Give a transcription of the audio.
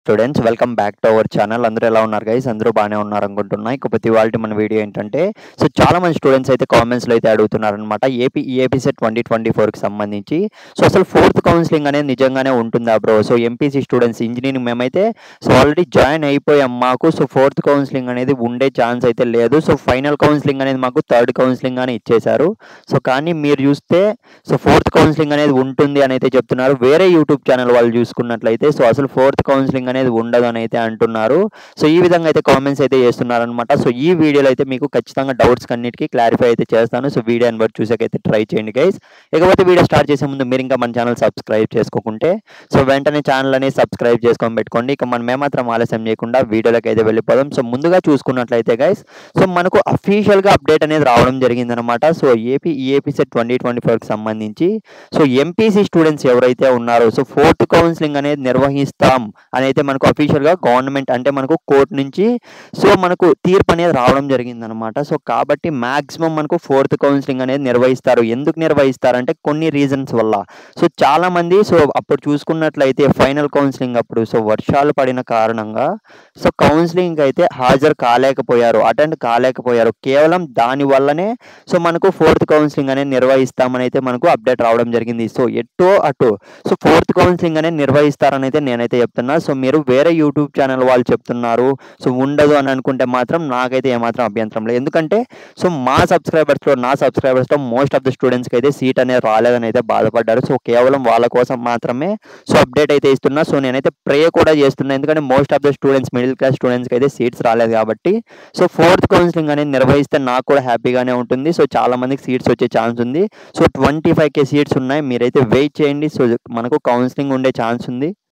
students welcome back to our channel అందరూ ఎలా ఉన్నారు గైస్ అందరూ బాగానే ఉన్నారు అనుకుంటున్నా ఇకపోతే ఇవాళ మన వీడియో ఏంటంటే సో చాలా మంది స్టూడెంట్స్ అయితే కామెంట్స్లో అయితే అడుగుతున్నారు అనమాట AP AP set twenty twenty ఫోర్కి సంబంధించి సో అసలు ఫోర్త్ కౌన్సిలింగ్ అనేది నిజంగానే ఉంటుందా bro so MPC students engineering మేమైతే సో ఆల్రెడీ జాయిన్ అయిపోయాం మాకు సో ఫోర్త్ కౌన్సిలింగ్ అనేది ఉండే ఛాన్స్ అయితే లేదు సో ఫైనల్ కౌన్సిలింగ్ అనేది మాకు థర్డ్ కౌన్సిలింగ్ అని ఇచ్చేశారు సో కానీ మీరు చూస్తే సో ఫోర్త్ కౌన్సిలింగ్ అనేది ఉంటుంది అని అయితే చెప్తున్నారు వేరే యూట్యూబ్ ఛానల్ వాళ్ళు చూసుకున్నట్లయితే సో అసలు ఫోర్త్ కౌన్సిలింగ్ అనేది ఉండదు అని అయితే అంటున్నారు సో ఈ విధంగా అయితే కామెంట్స్ అయితే చేస్తున్నారు అనమాట సో ఈ వీడియోలో అయితే మీకు ఖచ్చితంగా డౌట్స్ అన్నిటికీ క్లారిఫై అయితే చేస్తాను సో వీడియోని బట్టి చూసాకైతే ట్రై చేయండి గైస్ ఇకపోతే వీడియో స్టార్ట్ చేసే ముందు మీరు ఇంకా మన ఛానల్ సబ్స్క్రైబ్ చేసుకోకుంటే సో వెంటనే ఛానల్ అనేది సబ్స్క్రైబ్ చేసుకొని పెట్టుకోండి ఇక మనం ఏమాత్రం ఆలస్యం చేయకుండా వీడియోలోకి అయితే వెళ్ళిపోదాం సో ముందుగా చూసుకున్నట్లయితే గైస్ సో మనకు అఫీషియల్గా అప్డేట్ అనేది రావడం జరిగిందనమాట so AP EAP set twenty twenty ఫోర్కి సంబంధించి సో ఎంపీసీ స్టూడెంట్స్ ఎవరైతే ఉన్నారో సో ఫోర్త్ కౌన్సిలింగ్ అనేది నిర్వహిస్తాం అని అయితే మనకు అఫీషియల్గా గవర్నమెంట్ అంటే మనకు కోర్టు నుంచి సో మనకు తీర్పు అనేది రావడం జరిగిందనమాట సో కాబట్టి మాక్సిమం మనకు ఫోర్త్ కౌన్సిలింగ్ అనేది నిర్వహిస్తారు ఎందుకు నిర్వహిస్తారంటే కొన్ని రీజన్స్ వల్ల సో చాలా మంది సో అప్పుడు చూసుకున్నట్లయితే ఫైనల్ కౌన్సిలింగ్ అప్పుడు సో వర్షాలు పడిన కారణంగా సో కౌన్సిలింగ్ అయితే హాజరు కాలేకపోయారు అటెండ్ కాలేకపోయారు కేవలం దాని వల్లనే సో మనకు ఫోర్త్ కౌన్సిలింగ్ అనేది నిర్వహిస్తామని అయితే మనకు అప్డేట్ రావడం జరిగింది సో ఎటో అటు సో ఫోర్త్ కౌన్సిలింగ్ అనేది నిర్వహిస్తారని అయితే నేనైతే చెప్తున్నా సో మీరు వేరే యూట్యూబ్ ఛానల్ వాళ్ళు చెప్తున్నారు సో ఉండదు అని అనుకుంటే మాత్రం నాకైతే ఏమాత్రం అభ్యంతరం లేదు ఎందుకంటే సో మా సబ్స్క్రైబర్స్లో నా సబ్స్క్రైబర్స్లో మోస్ట్ ఆఫ్ ద స్టూడెంట్స్కి అయితే సీట్ అనేది రాలేదని అయితే బాధపడ్డారు సో కేవలం వాళ్ళ కోసం మాత్రమే సో అప్డేట్ అయితే ఇస్తున్నా సో నేనైతే ప్రే కూడా చేస్తున్నా ఎందుకంటే most of the students middle class స్టూడెంట్స్కి అయితే సీట్స్ రాలేదు కాబట్టి సో ఫోర్త్ కౌన్సిలింగ్ అనేది నిర్వహిస్తే నాకు కూడా హ్యాపీగానే ఉంటుంది సో చాలా మందికి సీట్స్ వచ్చే ఛాన్స్ ఉంది so twenty five K seats ఉన్నాయి మీరైతే వెయిట్ చేయండి సో మనకు కౌన్సిలింగ్ ఉండే ఛాన్స్ ఉంది